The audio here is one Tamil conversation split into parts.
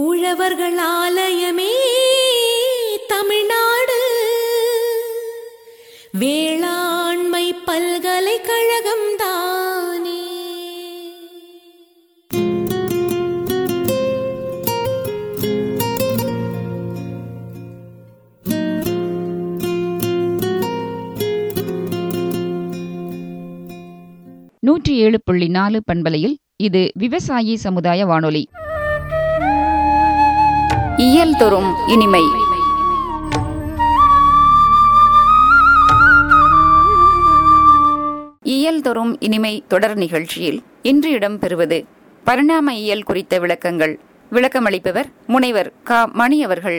உழவர்கள் ஆலயமே தமிழ்நாடு வேளாண்மை பல்கலைக்கழகம் தானே நூற்றி ஏழு புள்ளி நாலு பண்பலையில் இது விவசாயி சமுதாய வானொலி இயல் தோறும் இனிமை இயல் தோறும் இனிமை தொடர் நிகழ்ச்சியில் இன்று இடம்பெறுவது பரிணாம இயல் குறித்த விளக்கங்கள் விளக்கமளிப்பவர் முனைவர் க மணி அவர்கள்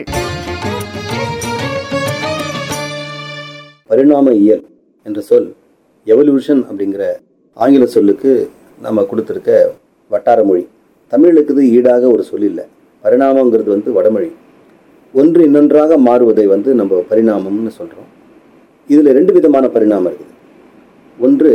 பரிணாம இயல் என்ற சொல் எவல்யூஷன் அப்படிங்கிற ஆங்கில சொல்லுக்கு நம்ம கொடுத்துருக்க வட்டார மொழி தமிழுக்கு இது ஈடாக ஒரு சொல் இல்லை பரிணாமங்கிறது வந்து வடமொழி ஒன்று இன்னொன்றாக மாறுவதை வந்து நம்ம பரிணாமம்னு சொல்கிறோம் இதில் ரெண்டு விதமான பரிணாமம் இருக்குது ஒன்று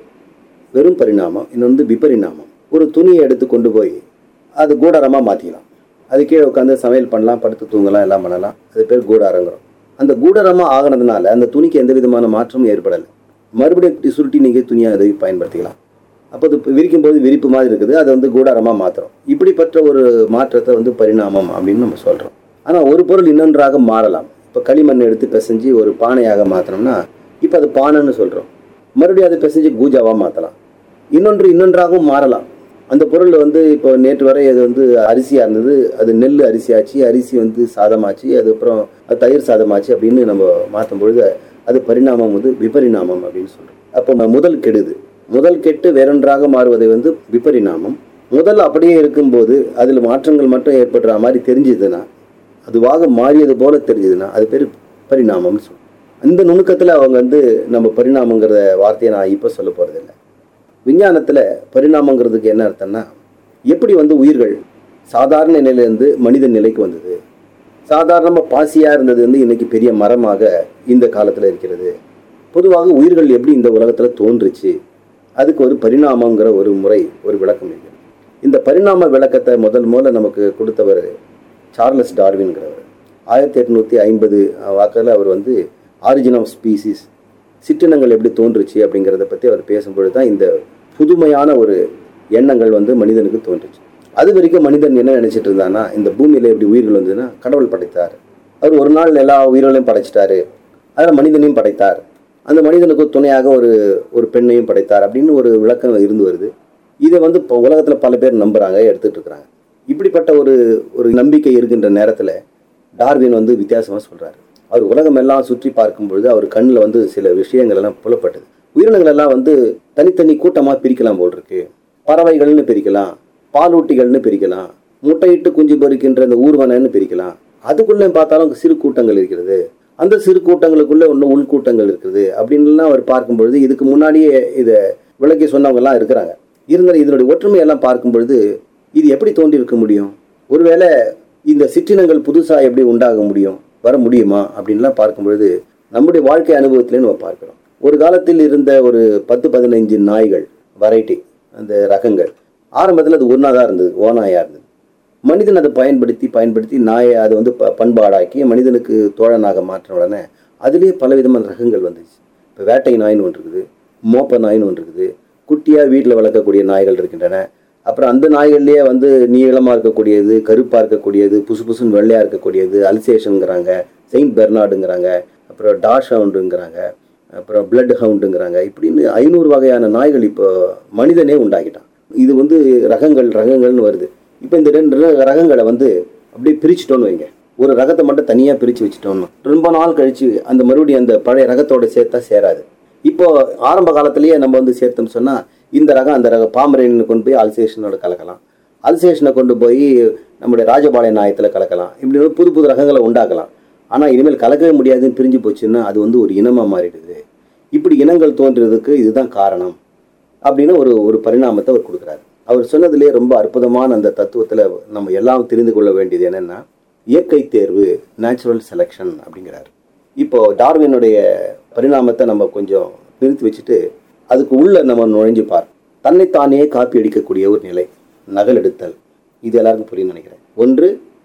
வெறும் பரிணாமம் இன்னொன்று விபரிணாமம் ஒரு துணியை எடுத்து கொண்டு போய் அது கூடாரமாக மாற்றிக்கலாம் அது கீழே உட்காந்து சமையல் பண்ணலாம் படுத்து தூங்கலாம் எல்லாம் பண்ணலாம் அது பேர் கூடாரங்கிறோம் அந்த கூடாரமாக ஆகினதுனால அந்த துணிக்கு எந்த விதமான மாற்றமும் ஏற்படலை மறுபடியும் இப்படி சுருட்டி நீங்கள் துணியாக அதை பயன்படுத்திக்கலாம் அப்போ அது விரிக்கும் போது விரிப்பு மாதிரி இருக்குது அதை வந்து கூடாரமாக மாற்றுறோம் இப்படிப்பட்ட ஒரு மாற்றத்தை வந்து பரிணாமம் அப்படின்னு நம்ம சொல்கிறோம் ஆனால் ஒரு பொருள் இன்னொன்றாக மாறலாம் இப்போ களிமண் எடுத்து பிசைஞ்சு ஒரு பானையாக மாற்றினோம்னா இப்போ அது பானைன்னு சொல்கிறோம் மறுபடியும் அதை பிசைஞ்சு கூஜாவாக மாற்றலாம் இன்னொன்று இன்னொன்றாகவும் மாறலாம் அந்த பொருள் வந்து இப்போ நேற்று வரை அது வந்து அரிசியாக இருந்தது அது நெல் அரிசியாச்சு அரிசி வந்து சாதமாச்சு அதுக்கப்புறம் அது தயிர் சாதமாச்சு அப்படின்னு நம்ம மாற்றும் பொழுது அது பரிணாமம் வந்து விபரிணாமம் அப்படின்னு சொல்கிறோம் அப்போ ம- முதல் கெடுது முதல் கெட்டு வேறொன்றாக மாறுவதை வந்து விபரிணாமம் முதல் அப்படியே இருக்கும்போது அதில் மாற்றங்கள் மட்டும் ஏற்படுற மாதிரி தெரிஞ்சதுன்னா அதுவாக மாறியது போல தெரிஞ்சதுன்னா அது பேர் பரிணாமம்னு சொல்லுவோம் அந்த நுணுக்கத்தில் அவங்க வந்து நம்ம பரிணாமங்கிற வார்த்தையை நான் இப்போ சொல்ல போகிறதில்ல விஞ்ஞானத்தில் பரிணாமங்கிறதுக்கு என்ன அர்த்தம்னா எப்படி வந்து உயிர்கள் சாதாரண நிலையிலேருந்து மனித நிலைக்கு வந்தது சாதாரணமாக பாசியாக இருந்தது வந்து இன்னைக்கு பெரிய மரமாக இந்த காலத்தில் இருக்கிறது பொதுவாக உயிர்கள் எப்படி இந்த உலகத்தில் தோன்றுச்சு அதுக்கு ஒரு பரிணாமங்கிற ஒரு முறை ஒரு விளக்கம் இருக்கு இந்த பரிணாம விளக்கத்தை முதல் முதல்ல நமக்கு கொடுத்தவர் சார்லஸ் டார்வின்கிறவர் ஆயிரத்தி எட்நூற்றி ஐம்பது வாக்கில் அவர் வந்து ஆரிஜின் ஆஃப் ஸ்பீசிஸ் சிற்றினங்கள் எப்படி தோன்றுச்சு அப்படிங்கிறத பற்றி அவர் பேசும்பொழுது தான் இந்த புதுமையான ஒரு எண்ணங்கள் வந்து மனிதனுக்கு தோன்றுச்சு அது வரைக்கும் மனிதன் என்ன நினைச்சிட்டு இருந்தான்னா இந்த பூமியில் எப்படி உயிர்கள் வந்ததுன்னா கடவுள் படைத்தார் அவர் ஒரு நாள் எல்லா உயிர்களையும் படைச்சிட்டாரு அதில் மனிதனையும் படைத்தார் அந்த மனிதனுக்கு துணையாக ஒரு ஒரு பெண்ணையும் படைத்தார் அப்படின்னு ஒரு விளக்கம் இருந்து வருது இதை வந்து இப்போ உலகத்தில் பல பேர் நம்புறாங்க எடுத்துட்டு இருக்கிறாங்க இப்படிப்பட்ட ஒரு ஒரு நம்பிக்கை இருக்கின்ற நேரத்தில் டார்வின் வந்து வித்தியாசமாக சொல்றாரு அவர் உலகம் எல்லாம் சுற்றி பார்க்கும் பொழுது அவர் கண்ணில் வந்து சில விஷயங்கள் எல்லாம் புலப்பட்டது உயிரினங்கள் எல்லாம் வந்து தனித்தனி கூட்டமாக பிரிக்கலாம் போல் இருக்கு பறவைகள்னு பிரிக்கலாம் பாலூட்டிகள்னு பிரிக்கலாம் முட்டையிட்டு குஞ்சு பொறிக்கின்ற அந்த ஊர்வனன்னு பிரிக்கலாம் அதுக்குள்ளே பார்த்தாலும் சிறு கூட்டங்கள் இருக்கிறது அந்த சிறு கூட்டங்களுக்குள்ள ஒன்றும் உள்கூட்டங்கள் இருக்குது அப்படின்லாம் அவர் பார்க்கும் பொழுது இதுக்கு முன்னாடியே இதை விளக்கி சொன்னவங்கலாம் இருக்கிறாங்க இருந்தாலும் இதனுடைய ஒற்றுமையெல்லாம் பார்க்கும் பொழுது இது எப்படி தோன்றி இருக்க முடியும் ஒருவேளை இந்த சிற்றினங்கள் புதுசாக எப்படி உண்டாக முடியும் வர முடியுமா அப்படின்லாம் பார்க்கும் பொழுது நம்முடைய வாழ்க்கை அனுபவத்திலே நம்ம பார்க்கிறோம் ஒரு காலத்தில் இருந்த ஒரு பத்து பதினைஞ்சு நாய்கள் வெரைட்டி அந்த ரகங்கள் ஆரம்பத்தில் அது ஒன்றா தான் இருந்தது ஓநாயாக இருந்தது மனிதன் அதை பயன்படுத்தி பயன்படுத்தி நாயை அதை வந்து ப பண்பாடாக்கி மனிதனுக்கு தோழனாக மாற்றின உடனே அதுலேயே பலவிதமான ரகங்கள் வந்துச்சு இப்போ வேட்டை நாயின்னு ஒன்று இருக்குது மோப்ப நாயின்னு ஒன்று இருக்குது குட்டியாக வீட்டில் வளர்க்கக்கூடிய நாய்கள் இருக்கின்றன அப்புறம் அந்த நாய்கள்லேயே வந்து நீளமாக இருக்கக்கூடியது கருப்பாக இருக்கக்கூடியது புசு புசுன்னு வெள்ளையாக இருக்கக்கூடியது அல்சேஷனுங்கிறாங்க செயின்ட் பெர்னார்டுங்கிறாங்க அப்புறம் டாஷ் ஹவுண்டுங்கிறாங்க அப்புறம் பிளட் ஹவுண்டுங்கிறாங்க இப்படின்னு ஐநூறு வகையான நாய்கள் இப்போ மனிதனே உண்டாக்கிட்டான் இது வந்து ரகங்கள் ரகங்கள்னு வருது இப்போ இந்த ரெண்டு ர- ரகங்களை வந்து அப்படியே பிரிச்சுட்டோன்னு வைங்க ஒரு ரகத்தை மட்டும் தனியாக பிரித்து வச்சுட்டோம்னா ரொம்ப நாள் கழிச்சு அந்த மறுபடியும் அந்த பழைய ரகத்தோட சேர்த்தா சேராது இப்போ ஆரம்ப காலத்திலேயே நம்ம வந்து சேர்த்தோம்னு சொன்னால் இந்த ரகம் அந்த ரகம் பாம்பரேன்னு கொண்டு போய் அல்சேஷனோட கலக்கலாம் அல்சேஷனை கொண்டு போய் நம்முடைய ராஜபாளைய நாயத்தில் கலக்கலாம் இப்படி வந்து புது புது ரகங்களை உண்டாக்கலாம் ஆனால் இனிமேல் கலக்கவே முடியாதுன்னு பிரிஞ்சு போச்சுன்னா அது வந்து ஒரு இனமாக மாறிடுது இப்படி இனங்கள் தோன்றுறதுக்கு இதுதான் காரணம் அப்படின்னு ஒரு ஒரு பரிணாமத்தை அவர் கொடுக்குறாரு அவர் சொன்னதிலே ரொம்ப அற்புதமான அந்த தத்துவத்தில் நம்ம எல்லாம் தெரிந்து கொள்ள வேண்டியது என்னென்னா இயற்கை தேர்வு நேச்சுரல் செலெக்ஷன் அப்படிங்கிறாரு இப்போ டார்வினுடைய பரிணாமத்தை நம்ம கொஞ்சம் நிறுத்தி வச்சுட்டு அதுக்கு உள்ள நம்ம நுழைஞ்சு பார் தன்னைத்தானே காப்பி அடிக்கக்கூடிய ஒரு நிலை நகலெடுத்தல் இது எல்லாருக்கும் புரியும் நினைக்கிறேன் ஒன்று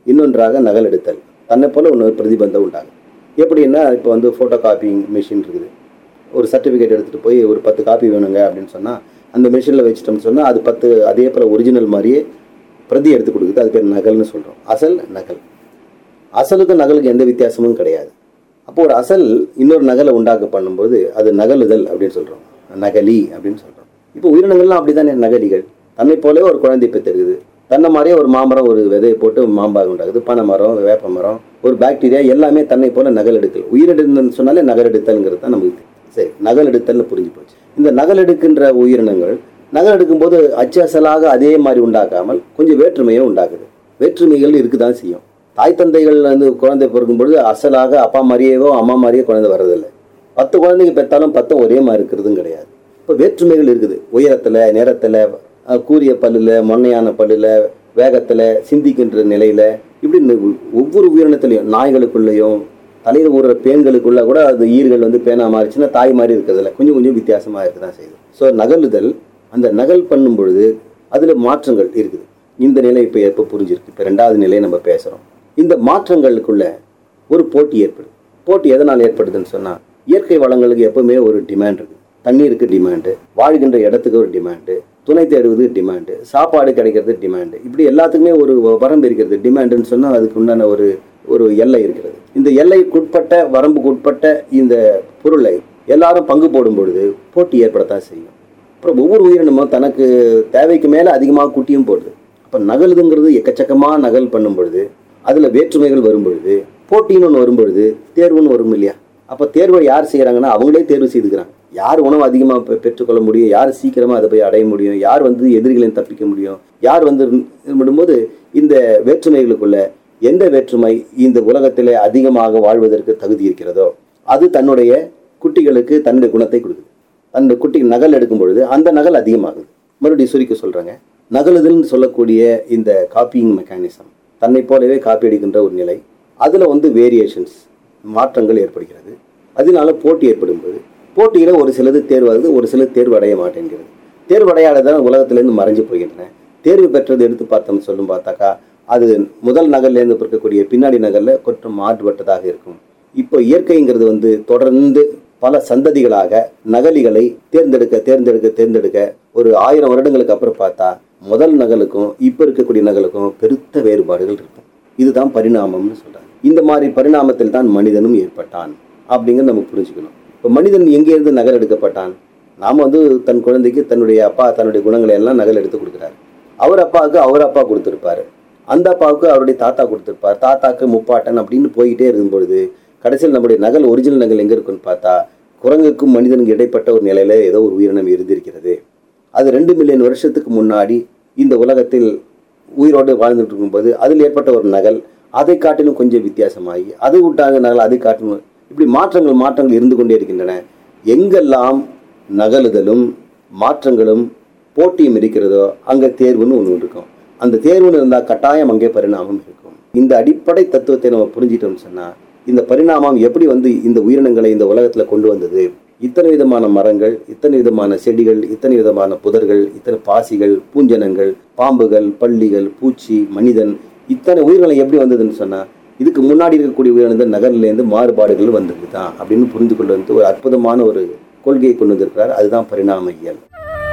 இன்னொன்றாக நகல் எடுத்தல் தன்னை போல இன்னொரு பிரதிபந்தம் உண்டாகும் எப்படின்னா இப்போ வந்து ஃபோட்டோ காப்பிங் மிஷின் இருக்குது ஒரு சர்டிஃபிகேட் எடுத்துகிட்டு போய் ஒரு பத்து காப்பி வேணுங்க அப்படின்னு சொன்னால் அந்த மிஷினில் வச்சிட்டோம்னு சொன்னால் அது பத்து அதே போல் ஒரிஜினல் மாதிரியே பிரதி எடுத்து கொடுக்குது அது பேர் நகல்னு சொல்கிறோம் அசல் நகல் அசலுக்கும் நகலுக்கு எந்த வித்தியாசமும் கிடையாது அப்போ ஒரு அசல் இன்னொரு நகலை உண்டாக்க பண்ணும்போது அது நகலுதல் அப்படின்னு சொல்கிறோம் நகலி அப்படின்னு சொல்கிறோம் இப்போ உயிரினங்கள்லாம் அப்படி தானே நகலிகள் தன்னை போலவே ஒரு குழந்தை பெற்றிருக்குது தன்னை மாதிரியே ஒரு மாமரம் ஒரு விதையை போட்டு மாம்பாக உண்டாகுது பனை மரம் வேப்ப மரம் ஒரு பாக்டீரியா எல்லாமே தன்னை போல நகல் எடுக்கல் உயிரெடுன்னு சொன்னாலே நகல் எடுத்தல்ங்கிறது தான் நமக்கு தெரியும். சரி நகல் எடுத்தல்னு புரிஞ்சு போச்சு இந்த நகல் எடுக்கின்ற உயிரினங்கள் நகல் எடுக்கும்போது அச்சு அசலாக அதே மாதிரி உண்டாக்காமல் கொஞ்சம் வேற்றுமையை உண்டாக்குது வேற்றுமைகள் இருக்குதான் செய்யும் தாய் தந்தைகள் வந்து குழந்தை பிறக்கும்பொழுது அசலாக அப்பா மாதிரியேவோ அம்மா மாதிரியே குழந்தை வர்றதில்லை பத்து குழந்தைங்க பெற்றாலும் பத்தும் ஒரே மாதிரி இருக்கிறதும் கிடையாது இப்போ வேற்றுமைகள் இருக்குது உயரத்தில் நேரத்தில் கூரிய பல்லில் மொன்னையான பல்லில் வேகத்தில் சிந்திக்கின்ற நிலையில் இப்படி இந்த ஒவ்வொரு உயிரினத்திலையும் நாய்களுக்குள்ளேயும் தலையில் ஊறுற பேன்களுக்குள்ள கூட அது ஈர்கள் வந்து பேனா மாறிச்சுன்னா தாய் மாதிரி இருக்கிறதுல கொஞ்சம் கொஞ்சம் வித்தியாசமாக இருக்க தான் செய்யுது ஸோ நகலுதல் அந்த நகல் பண்ணும் பொழுது அதில் மாற்றங்கள் இருக்குது இந்த நிலை இப்போ எப்போ புரிஞ்சிருக்கு இப்போ ரெண்டாவது நிலையை நம்ம பேசுகிறோம் இந்த மாற்றங்களுக்குள்ள ஒரு போட்டி ஏற்படுது போட்டி எதனால் ஏற்படுதுன்னு சொன்னால் இயற்கை வளங்களுக்கு எப்பவுமே ஒரு டிமாண்ட் இருக்குது தண்ணீருக்கு டிமாண்டு வாழ்கின்ற இடத்துக்கு ஒரு டிமாண்டு துணை தேடுவது டிமாண்டு சாப்பாடு கிடைக்கிறது டிமாண்டு இப்படி எல்லாத்துக்குமே ஒரு வரம்பு இருக்கிறது டிமாண்டுன்னு சொன்னால் அதுக்கு உண்டான ஒரு ஒரு எல்லை இருக்கிறது இந்த எல்லைக்குட்பட்ட வரம்புக்குட்பட்ட இந்த பொருளை எல்லாரும் பங்கு போடும் பொழுது போட்டி ஏற்படத்தான் செய்யும் அப்புறம் ஒவ்வொரு உயிரினமும் தனக்கு தேவைக்கு மேலே அதிகமாக குட்டியும் போடுது அப்போ நகலுதுங்கிறது எக்கச்சக்கமாக நகல் பண்ணும் பொழுது அதில் வேற்றுமைகள் வரும் பொழுது போட்டின்னு ஒன்று வரும் பொழுது தேர்வுன்னு வரும் இல்லையா அப்போ தேர்வை யார் செய்கிறாங்கன்னா அவங்களே தேர்வு செய்துக்கிறாங்க யார் உணவு அதிகமாக பெ- பெற்றுக்கொள்ள முடியும் யார் சீக்கிரமாக அதை போய் அடைய முடியும் யார் வந்து எதிரிகளையும் தப்பிக்க முடியும் யார் வந்து இது பண்ணும்போது இந்த வேற்றுமைகளுக்குள்ள எந்த வேற்றுமை இந்த உலகத்திலே அதிகமாக வாழ்வதற்கு தகுதி இருக்கிறதோ அது தன்னுடைய குட்டிகளுக்கு தன்னுடைய குணத்தை கொடுக்குது அந்த குட்டி நகல் எடுக்கும் பொழுது அந்த நகல் அதிகமாகுது மறுபடியும் சுருக்க சொல்கிறாங்க நகலுதல்னு சொல்லக்கூடிய இந்த காப்பியிங் மெக்கானிசம் தன்னை போலவே காப்பி அடிக்கின்ற ஒரு நிலை அதில் வந்து வேரியேஷன்ஸ் மாற்றங்கள் ஏற்படுகிறது அதனால போட்டி ஏற்படும்போது போட்டியில் ஒரு சிலது தேர்வாகுது ஒரு சிலது தேர்வு அடைய மாட்டேங்கிறது தேர்வு அடையாததான் உலகத்திலேருந்து மறைஞ்சு போகின்றன தேர்வு பெற்றது எடுத்து பார்த்தோம்னு சொல்லும் பார்த்தாக்கா அது முதல் நகர்லேருந்து பிறக்கக்கூடிய பின்னாடி நகரில் கொஞ்சம் மாறுபட்டதாக இருக்கும் இப்போ இயற்கைங்கிறது வந்து தொடர்ந்து பல சந்ததிகளாக நகலிகளை தேர்ந்தெடுக்க தேர்ந்தெடுக்க தேர்ந்தெடுக்க ஒரு ஆயிரம் வருடங்களுக்கு அப்புறம் பார்த்தா முதல் நகலுக்கும் இப்போ இருக்கக்கூடிய நகலுக்கும் பெருத்த வேறுபாடுகள் இருக்கும் இதுதான் பரிணாமம்னு சொல்றாங்க இந்த மாதிரி பரிணாமத்தில் தான் மனிதனும் ஏற்பட்டான் அப்படிங்கிறத நம்ம புரிஞ்சுக்கணும் இப்போ மனிதன் எங்கேருந்து நகல் எடுக்கப்பட்டான் நாம் வந்து தன் குழந்தைக்கு தன்னுடைய அப்பா தன்னுடைய குணங்களை எல்லாம் நகல் எடுத்து கொடுக்குறாரு அவர் அப்பாவுக்கு அவர் அப்பா கொடுத்துருப்பாரு அந்த அப்பாவுக்கு அவருடைய தாத்தா கொடுத்துருப்பார் தாத்தாக்கு முப்பாட்டன் அப்படின்னு போய்கிட்டே இருக்கும் பொழுது கடைசியில் நம்முடைய நகல் ஒரிஜினல் நகல் எங்கே இருக்குன்னு பார்த்தா குரங்குக்கும் மனிதனுக்கு இடைப்பட்ட ஒரு நிலையில ஏதோ ஒரு உயிரினம் இருந்திருக்கிறது அது ரெண்டு மில்லியன் வருஷத்துக்கு முன்னாடி இந்த உலகத்தில் உயிரோடு வாழ்ந்துட்டு இருக்கும்போது அதில் ஏற்பட்ட ஒரு நகல் அதை காட்டிலும் கொஞ்சம் வித்தியாசமாகி அது விட்டாங்க நகல் அதை காட்டிலும் இப்படி மாற்றங்கள் மாற்றங்கள் இருந்து கொண்டே இருக்கின்றன எங்கெல்லாம் நகலுதலும் மாற்றங்களும் போட்டியும் இருக்கிறதோ அங்கே தேர்வுன்னு ஒன்று இருக்கும் அந்த தேர்வுன்னு இருந்தால் கட்டாயம் அங்கே பரிணாமம் இருக்கும் இந்த அடிப்படை தத்துவத்தை நம்ம புரிஞ்சிட்டோம்னு சொன்னால் இந்த பரிணாமம் எப்படி வந்து இந்த உயிரினங்களை இந்த உலகத்தில் கொண்டு வந்தது இத்தனை விதமான மரங்கள் இத்தனை விதமான செடிகள் இத்தனை விதமான புதர்கள் இத்தனை பாசிகள் பூஞ்சனங்கள் பாம்புகள் பள்ளிகள் பூச்சி மனிதன் இத்தனை உயிர்களை எப்படி வந்ததுன்னு சொன்னால் இதுக்கு முன்னாடி இருக்கக்கூடிய உயிரினங்கள் நகர்லேருந்து மாறுபாடுகள் வந்தது தான் அப்படின்னு புரிந்து கொண்டு வந்து ஒரு அற்புதமான ஒரு கொள்கையை கொண்டு வந்திருக்கிறார் அதுதான் பரிணாம இயல்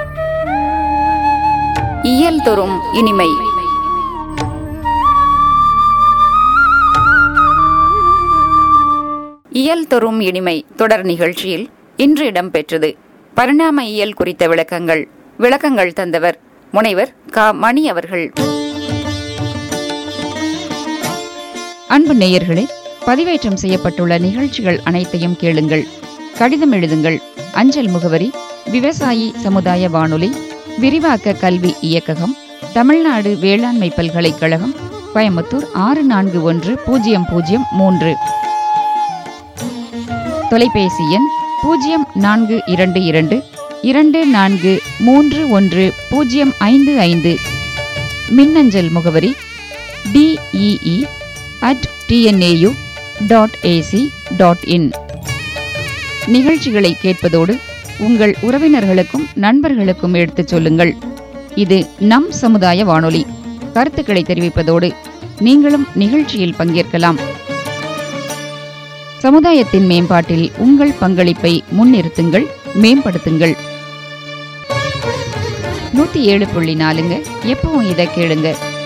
இயல் தொறும் இனிமை இயல் தொறும் இனிமை தொடர் நிகழ்ச்சியில் இன்று இடம்பெற்றது பரிணாம இயல் குறித்த விளக்கங்கள் விளக்கங்கள் தந்தவர் முனைவர் க மணி அவர்கள் அன்பு நேயர்களே பதிவேற்றம் செய்யப்பட்டுள்ள நிகழ்ச்சிகள் அனைத்தையும் கேளுங்கள் கடிதம் எழுதுங்கள் அஞ்சல் முகவரி விவசாயி சமுதாய வானொலி விரிவாக்க கல்வி இயக்ககம் தமிழ்நாடு வேளாண்மை பல்கலைக்கழகம் கோயம்புத்தூர் ஆறு நான்கு ஒன்று பூஜ்ஜியம் பூஜ்ஜியம் மூன்று தொலைபேசி எண் பூஜ்ஜியம் நான்கு இரண்டு இரண்டு இரண்டு நான்கு மூன்று ஒன்று பூஜ்ஜியம் ஐந்து ஐந்து மின்னஞ்சல் முகவரி D E E at T N A U dot A C dot in நிகழ்ச்சிகளை கேட்பதோடு உங்கள் உறவினர்களுக்கும் நண்பர்களுக்கும் எடுத்துச் சொல்லுங்கள் இது நம் சமுதாய வானொலி கருத்துக்களை தெரிவிப்பதோடு நீங்களும் நிகழ்ச்சியில் பங்கேற்கலாம் சமுதாயத்தின் மேம்பாட்டில் உங்கள் பங்களிப்பை முன்னிறுத்துங்கள் மேம்படுத்துங்கள் நூத்தி ஏழு புள்ளி நாலுங்க எப்பவும் இதை கேளுங்க